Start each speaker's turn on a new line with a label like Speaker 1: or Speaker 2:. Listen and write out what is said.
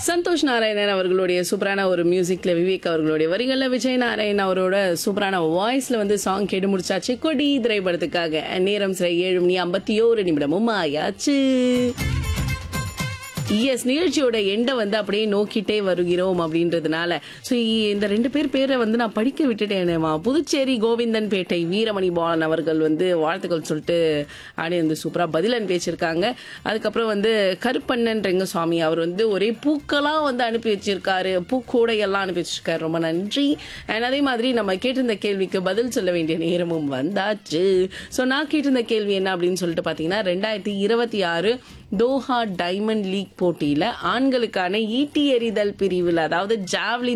Speaker 1: சந்தோஷ் நாராயணன் அவர்களுடைய சூப்பரான ஒரு மியூசிக்ல விவேக் அவர்களுடைய வரிகள்ல விஜய் நாராயண் அவரோட சூப்பரான வாய்ஸ்ல வந்து சாங் கேட்டு முடிச்சாச்சு கொடி திரைப்படத்துக்காக நேரம் சில ஏழு மணி ஐம்பத்தி ஓரு நிமிடமும் ஆயாச்சு எஸ் நிகழ்ச்சியோட எண்டை வந்து அப்படியே நோக்கிட்டே வருகிறோம் அப்படின்றதுனால ஸோ இந்த ரெண்டு பேர் பேரை வந்து நான் படிக்க விட்டுட்டேனேமா புதுச்சேரி கோவிந்தன் பேட்டை வீரமணி பாலன் அவர்கள் வந்து வாழ்த்துக்கள் சொல்லிட்டு ஆடி வந்து சூப்பராக பதில் அனுப்பி வச்சிருக்காங்க அதுக்கப்புறம் வந்து கருப்பண்ணன் ரெங்கசுவாமி அவர் வந்து ஒரே பூக்களாக வந்து அனுப்பி வச்சிருக்காரு பூக்கூடையெல்லாம் அனுப்பி வச்சிருக்காரு ரொம்ப நன்றி அண்ட் அதே மாதிரி நம்ம கேட்டிருந்த கேள்விக்கு பதில் சொல்ல வேண்டிய நேரமும் வந்தாச்சு ஸோ நான் கேட்டிருந்த கேள்வி என்ன அப்படின்னு சொல்லிட்டு பார்த்தீங்கன்னா ரெண்டாயிரத்தி இருபத்தி ஆறு தோஹா டைமண்ட் லீக் போட்டியில ஆண்களுக்கான ஈட்டி எறிதல் பிரிவில் அதாவது ஜாவ்லின்